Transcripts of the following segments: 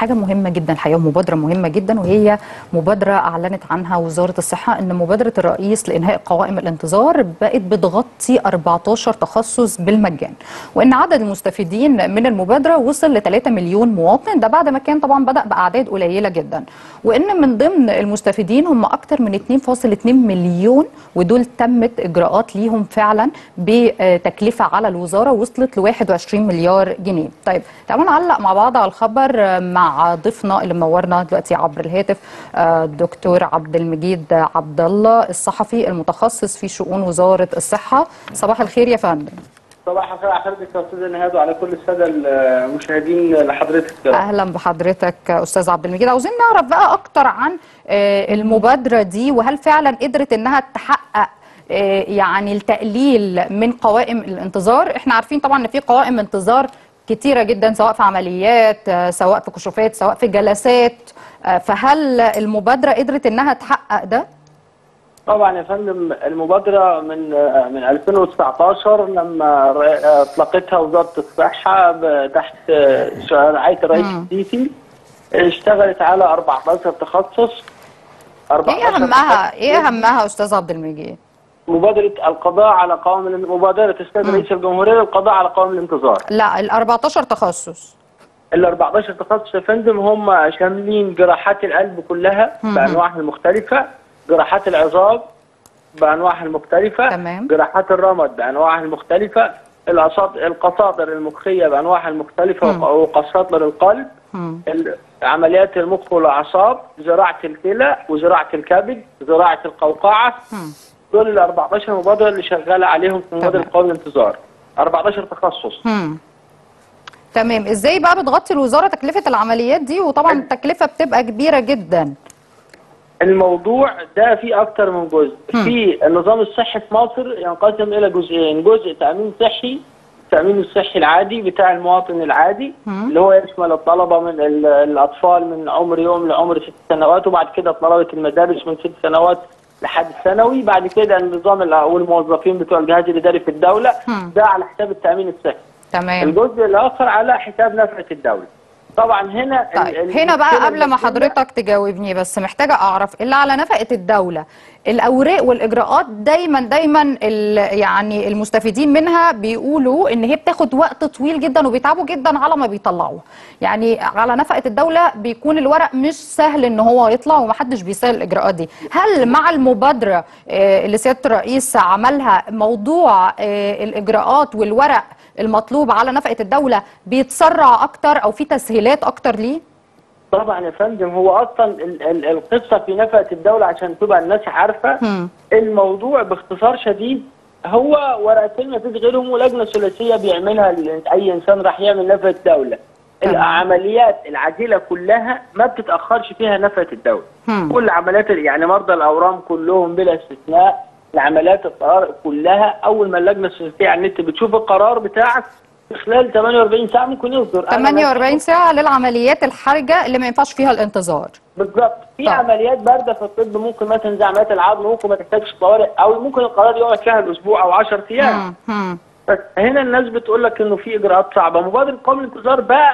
حاجه مهمه جدا الحقيقه مبادره مهمه جدا وهي مبادره اعلنت عنها وزاره الصحه ان مبادره الرئيس لانهاء قوائم الانتظار بقت بتغطي 14 تخصص بالمجان وان عدد المستفيدين من المبادره وصل ل 3 مليون مواطن ده بعد ما كان طبعا بدا باعداد قليله جدا وان من ضمن المستفيدين هم اكثر من 2.2 مليون ودول تمت اجراءات ليهم فعلا بتكلفه على الوزاره وصلت ل 21 مليار جنيه طيب تعالوا نعلق مع بعض على الخبر مع ضيفنا اللي منورنا دلوقتي عبر الهاتف الدكتور عبد المجيد عبد الله الصحفي المتخصص في شؤون وزاره الصحه صباح الخير يا فندم صباح الخير على حضرتك يا استاذ نهاد وعلى كل الساده المشاهدين لحضرتك اهلا بحضرتك استاذ عبد المجيد عاوزين نعرف بقى اكتر عن المبادره دي وهل فعلا قدرت انها تحقق يعني التقليل من قوائم الانتظار احنا عارفين طبعا ان في قوائم انتظار كتيرة جدا سواء في عمليات سواء في كشوفات سواء في جلسات فهل المبادرة قدرت انها تحقق ده؟ طبعا يا فندم المبادرة من من 2019 لما اطلقتها وزارة الصحة تحت رعاية الرئيس السيسي اشتغلت على 14 تخصص 14 ايه اهمها ايه اهمها استاذ عبد المجيد؟ مبادرة القضاء على قوائم مبادرة السيد رئيس الجمهورية للقضاء على قوائم الانتظار لا ال 14 تخصص ال 14 تخصص يا فندم هم شاملين جراحات القلب كلها بانواعها المختلفة جراحات العظام بانواعها المختلفة تمام. جراحات الرمد بانواعها المختلفة القصاطر المخية بانواعها المختلفة وقساطر القلب عمليات المخ والاعصاب زراعة الكلى وزراعة الكبد زراعة القوقعة مم. دول ال 14 مبادره اللي شغاله عليهم في مبادره قوائم الانتظار 14 تخصص امم تمام ازاي بقى بتغطي الوزاره تكلفه العمليات دي وطبعا التكلفه بتبقى كبيره جدا الموضوع ده فيه اكتر من جزء في النظام الصحي في مصر ينقسم الى جزئين جزء تامين صحي التامين الصحي العادي بتاع المواطن العادي مم. اللي هو يشمل الطلبه من الاطفال من عمر يوم لعمر ست سنوات وبعد كده طلبه المدارس من ست سنوات لحد الثانوي بعد كده النظام والموظفين بتوع الجهاز الاداري في الدوله مم. ده على حساب التامين الصحي تمام الجزء الاخر على حساب نفقه الدوله طبعا هنا ال- طيب ال- هنا بقى المشكلة قبل ما المشكلة- حضرتك تجاوبني بس محتاجه اعرف اللي على نفقه الدوله الاوراق والاجراءات دايما دايما ال- يعني المستفيدين منها بيقولوا ان هي بتاخد وقت طويل جدا وبيتعبوا جدا على ما بيطلعوها يعني على نفقه الدوله بيكون الورق مش سهل ان هو يطلع ومحدش بيسهل الاجراءات دي هل مع المبادره آه، اللي سياده الرئيس عملها موضوع آه، الاجراءات والورق المطلوب على نفقه الدوله بيتسرع اكتر او في تسهيلات اكتر ليه طبعا يا فندم هو اصلا ال- ال- القصه في نفقه الدوله عشان تبقى الناس عارفه هم. الموضوع باختصار شديد هو ورقتين ما فيش غيرهم ولجنه ثلاثيه بيعملها ال- اي انسان راح يعمل نفقه دوله تمام. العمليات العاجله كلها ما بتتاخرش فيها نفقه الدوله هم. كل عمليات يعني مرضى الاورام كلهم بلا استثناء العمليات الطوارئ كلها اول ما اللجنه الثلاثيه على النت بتشوف القرار بتاعك في خلال 48 ساعه ممكن يصدر أنا 48 ساعة للعمليات الحرجة اللي ما ينفعش فيها الانتظار بالظبط في طب. عمليات بارده في الطب ممكن مثلا زي عمليات العظم ممكن ما تحتاجش طوارئ او ممكن القرار يقعد فيها الاسبوع او 10 ايام مم. مم. بس هنا الناس بتقول لك انه في اجراءات صعبه مبادره قوم الانتظار بقى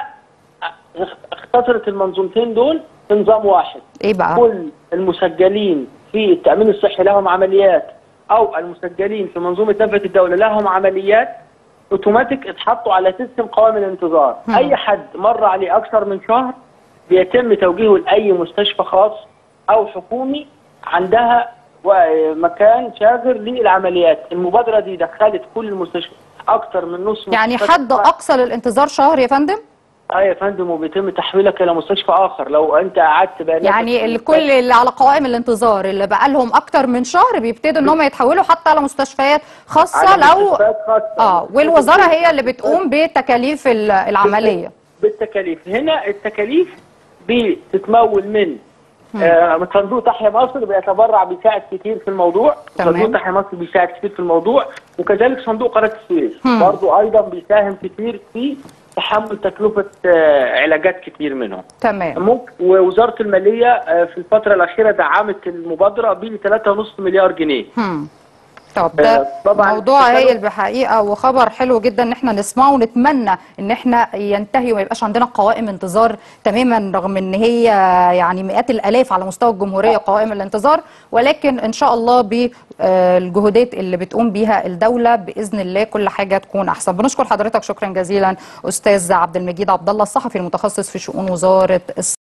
اختصرت المنظومتين دول في نظام واحد ايه بقى كل المسجلين في التامين الصحي لهم عمليات او المسجلين في منظومه نفقه الدوله لهم عمليات اوتوماتيك اتحطوا على سيستم قوائم الانتظار مم. اي حد مر عليه اكثر من شهر بيتم توجيهه لاي مستشفى خاص او حكومي عندها و- مكان شاغر للعمليات المبادره دي دخلت كل المستشفى اكثر من نص يعني مستشفى. حد اقصى للانتظار شهر يا فندم اه يا فندم وبيتم تحويلك الى مستشفى اخر لو انت قعدت بياناتك يعني في الكل اللي على قوائم الانتظار اللي بقى لهم اكتر من شهر بيبتدوا ان هم يتحولوا حتى على مستشفيات خاصة على لو مستشفيات خاصة. اه والوزارة هي اللي بتقوم بتكاليف ال- العملية بالتكاليف هنا التكاليف بتتمول من آه صندوق تحيا مصر بيتبرع بيساعد كتير في الموضوع تمام. صندوق تحيا مصر بيساعد كتير في الموضوع وكذلك صندوق قناه السويس هم. برضه ايضا بيساهم كتير في تحمل تكلفه آه علاجات كتير منهم تمام ممكن ووزاره الماليه آه في الفتره الاخيره دعمت المبادره ب 3.5 مليار جنيه هم. طب ده آه، طبعاً موضوع التكلف- هايل بحقيقه وخبر حلو جدا ان احنا نسمعه ونتمنى ان احنا ينتهي وما يبقاش عندنا قوائم انتظار تماما رغم ان هي يعني مئات الالاف على مستوى الجمهوريه قوائم الانتظار ولكن ان شاء الله بالجهودات اللي بتقوم بيها الدوله باذن الله كل حاجه تكون احسن بنشكر حضرتك شكرا جزيلا استاذ عبد المجيد عبد الله الصحفي المتخصص في شؤون وزاره الصحه